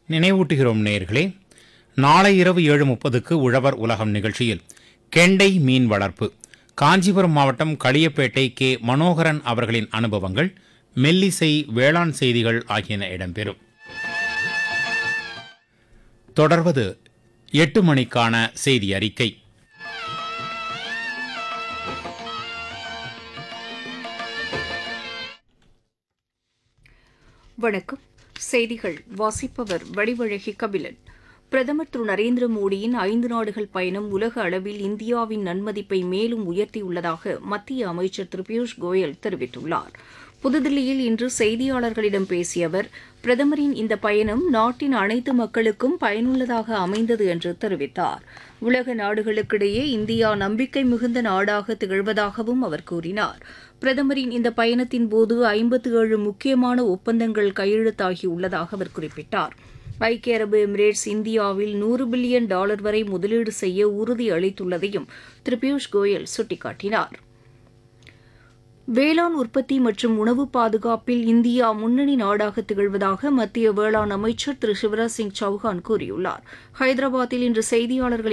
நினைவூட்டுகிறோம் நேயர்களே நாளை இரவு ஏழு முப்பதுக்கு உழவர் உலகம் நிகழ்ச்சியில் கெண்டை மீன் வளர்ப்பு காஞ்சிபுரம் மாவட்டம் களியப்பேட்டை கே மனோகரன் அவர்களின் அனுபவங்கள் மெல்லிசை வேளாண் செய்திகள் ஆகியன இடம்பெறும் தொடர்வது எட்டு மணிக்கான செய்தி அறிக்கை வணக்கம் செய்திகள் வாசிப்பவர் வடிவழகி கபிலன் பிரதமர் திரு நரேந்திர மோடியின் ஐந்து நாடுகள் பயணம் உலக அளவில் இந்தியாவின் நன்மதிப்பை மேலும் உயர்த்தியுள்ளதாக மத்திய அமைச்சர் திரு பியூஷ் கோயல் தெரிவித்துள்ளார் புதுதில்லியில் இன்று செய்தியாளர்களிடம் பேசிய அவர் பிரதமரின் இந்த பயணம் நாட்டின் அனைத்து மக்களுக்கும் பயனுள்ளதாக அமைந்தது என்று தெரிவித்தார் உலக நாடுகளுக்கிடையே இந்தியா நம்பிக்கை மிகுந்த நாடாக திகழ்வதாகவும் அவர் கூறினார் பிரதமரின் இந்த பயணத்தின் போது ஐம்பத்து ஏழு முக்கியமான ஒப்பந்தங்கள் கையெழுத்தாகியுள்ளதாக அவர் குறிப்பிட்டார் ஐக்கிய அரபு எமிரேட்ஸ் இந்தியாவில் நூறு பில்லியன் டாலர் வரை முதலீடு செய்ய உறுதி அளித்துள்ளதையும் திரு பியூஷ் கோயல் சுட்டிக்காட்டினார் வேளாண் உற்பத்தி மற்றும் உணவு பாதுகாப்பில் இந்தியா முன்னணி நாடாக திகழ்வதாக மத்திய வேளாண் அமைச்சர் திரு சிவராஜ் சிங் சௌஹான் கூறியுள்ளார் ஹைதராபாத்தில் இன்று செய்தியாளர்களை